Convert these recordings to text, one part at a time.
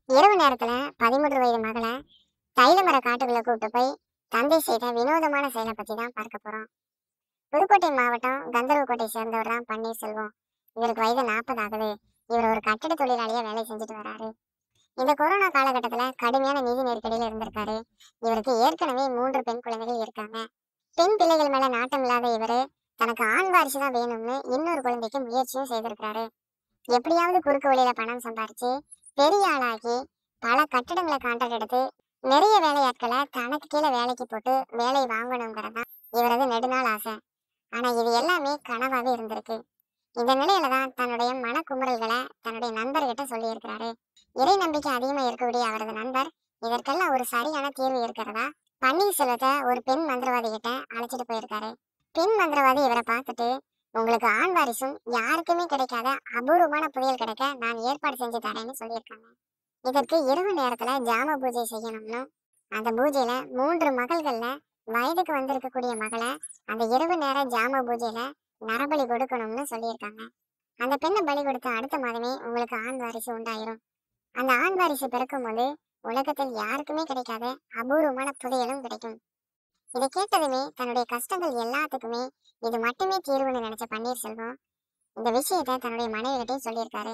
இரவு நேரத்துல பதிமூன்று வயது மகளை தைலமர காட்டுக்குள்ள கூட்டு போய் தந்தை செய்த வினோதமான செயலை பத்தி தான் பார்க்க போறோம் புதுக்கோட்டை மாவட்டம் கந்தர்வக்கோட்டை சேர்ந்தவர் தான் பன்னீர்செல்வம் இவருக்கு வயது நாற்பது ஆகுது இவர் ஒரு கட்டட தொழிலாளியா வேலை செஞ்சுட்டு வராரு இந்த கொரோனா காலகட்டத்துல கடுமையான நிதி நெருக்கடியில இருந்திருக்காரு இவருக்கு ஏற்கனவே மூன்று பெண் குழந்தைகள் இருக்காங்க பெண் பிள்ளைகள் மேல நாட்டம் இல்லாத இவரு தனக்கு ஆண் வாரிசு தான் வேணும்னு இன்னொரு குழந்தைக்கு முயற்சியும் செய்திருக்காரு எப்படியாவது குறுக்கு வழியில பணம் சம்பாரிச்சு பெரிய ஆளாகி பல கட்டிடங்களை கான்ட்ராக்ட் எடுத்து நிறைய வேலையாட்களை தனக்கு கீழே வேலைக்கு போட்டு வேலை வாங்கணுங்கிறது தான் இவரது நெடுநாள் ஆசை ஆனா இது எல்லாமே கனவாவே இருந்திருக்கு இந்த நிலையில தான் தன்னுடைய மனக்குமுறல்களை தன்னுடைய நண்பர்கிட்ட சொல்லியிருக்கிறாரு இறை நம்பிக்கை அதிகமா இருக்கக்கூடிய அவரது நண்பர் இதற்கெல்லாம் ஒரு சரியான தீர்வு இருக்கிறதா பன்னீர்செல்வத்தை ஒரு பெண் மந்திரவாதி கிட்ட அழைச்சிட்டு போயிருக்காரு பெண் மந்திரவாதி இவரை பார்த்துட்டு உங்களுக்கு ஆண் வாரிசும் யாருக்குமே கிடைக்காத அபூர்வமான புதையல் கிடைக்க நான் ஏற்பாடு செஞ்சு தரேன்னு சொல்லியிருக்காங்க இதற்கு இரவு நேரத்துல ஜாம பூஜை செய்யணும்னு அந்த பூஜையில மூன்று மகள்கள்ல வயதுக்கு வந்திருக்கக்கூடிய மகளை அந்த இரவு நேர ஜாம பூஜையில நரபலி கொடுக்கணும்னு சொல்லியிருக்காங்க அந்த பெண்ணை பலி கொடுத்த அடுத்த மாதமே உங்களுக்கு ஆண் வாரிசு உண்டாயிரும் அந்த ஆண் வாரிசு பிறக்கும் போது உலகத்தில் யாருக்குமே கிடைக்காத அபூர்வமான புதையலும் கிடைக்கும் இதை கேட்டதுமே தன்னுடைய கஷ்டங்கள் எல்லாத்துக்குமே இது மட்டுமே தீர்வுன்னு நினைச்ச பன்னீர்செல்வம் இந்த விஷயத்த தன்னுடைய மனைவிகிட்டையும் சொல்லியிருக்காரு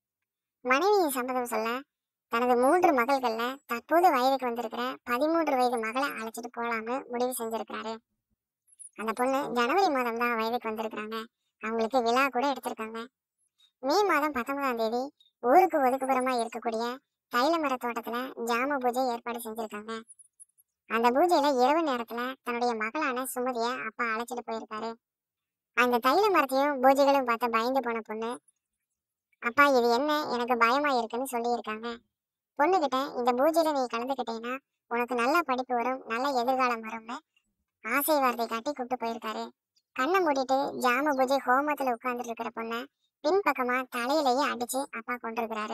மனைவியின் சம்மதம் சொல்ல தனது மூன்று மகள்கள்ல தற்போது வயதுக்கு வந்திருக்கிற பதிமூன்று வயது மகளை அழைச்சிட்டு போலாம்னு முடிவு செஞ்சிருக்காரு அந்த பொண்ணு ஜனவரி மாதம் தான் வயதுக்கு வந்திருக்கிறாங்க அவங்களுக்கு விழா கூட எடுத்திருக்காங்க மே மாதம் பத்தொன்பதாம் தேதி ஊருக்கு ஒதுக்குப்புறமா இருக்கக்கூடிய தைல மர தோட்டத்துல ஜாம பூஜை ஏற்பாடு செஞ்சிருக்காங்க அந்த பூஜையில இரவு நேரத்துல தன்னுடைய மகளான சுமதிய அப்பா அழைச்சிட்டு போயிருக்காரு அந்த தைல மரத்தையும் பூஜைகளும் பார்த்து பயந்து போன பொண்ணு அப்பா இது என்ன எனக்கு பயமா இருக்குன்னு சொல்லியிருக்காங்க பொண்ணுகிட்ட இந்த பூஜையில நீ கலந்துக்கிட்டீங்கன்னா உனக்கு நல்ல படிப்பு வரும் நல்ல எதிர்காலம் வரும்னு ஆசை வார்த்தை காட்டி கூப்பிட்டு போயிருக்காரு கண்ணை மூடிட்டு ஜாம பூஜை ஹோமத்துல உட்கார்ந்துட்டு இருக்கிற பொண்ணை பின்பக்கமா தலையிலேயே அடிச்சு அப்பா கொண்டிருக்கிறாரு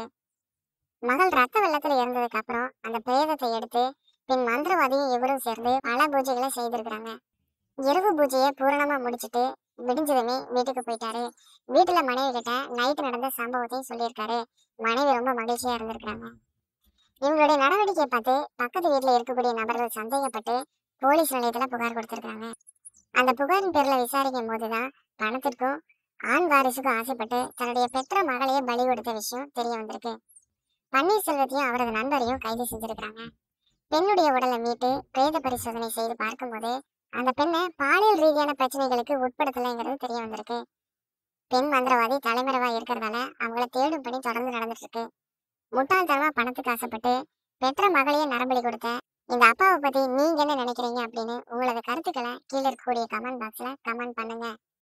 மகள் ரத்த வெள்ளத்துல இறந்ததுக்கு அப்புறம் அந்த பிரேதத்தை எடுத்து பின் மந்திரவாதியும் இவரும் சேர்ந்து பல பூஜைகளை செய்திருக்கிறாங்க இரவு பூஜையை பூரணமா முடிச்சிட்டு விடிஞ்சதுமே வீட்டுக்கு போயிட்டாரு வீட்டுல மனைவி கிட்ட நைட்டு நடந்த சம்பவத்தையும் சொல்லியிருக்காரு மனைவி ரொம்ப மகிழ்ச்சியா இருந்திருக்காங்க இவங்களுடைய நடவடிக்கையை பார்த்து பக்கத்து வீட்டுல இருக்கக்கூடிய நபர்கள் சந்தேகப்பட்டு போலீஸ் நிலையத்துல புகார் கொடுத்திருக்காங்க அந்த புகாரின் பேர்ல விசாரிக்கும் போதுதான் பணத்திற்கும் ஆண் வாரிசுக்கும் ஆசைப்பட்டு தன்னுடைய பெற்ற மகளையே பலி கொடுத்த விஷயம் தெரிய வந்திருக்கு பன்னீர்செல்வத்தையும் அவரது நண்பரையும் கைது செஞ்சிருக்காங்க பெண்ணுடைய உடலை மீட்டு பிரேத பரிசோதனை செய்து பார்க்கும்போது அந்த பெண்ணை பாலியல் ரீதியான பிரச்சனைகளுக்கு உட்படுத்தலைங்கிறது தெரிய வந்திருக்கு பெண் மந்திரவாதி தலைமறைவா இருக்கிறதால அவங்கள தேடும் பணி தொடர்ந்து நடந்துட்டு இருக்கு முட்டாள்தனமா பணத்துக்கு ஆசைப்பட்டு பெற்ற மகளையே நரபலி கொடுத்த இந்த அப்பாவை பத்தி நீங்க என்ன நினைக்கிறீங்க அப்படின்னு உங்களோட கருத்துக்களை கீழே இருக்கக்கூடிய கமெண்ட் பாக்ஸ்ல கமெண்ட் பண்ணுங்க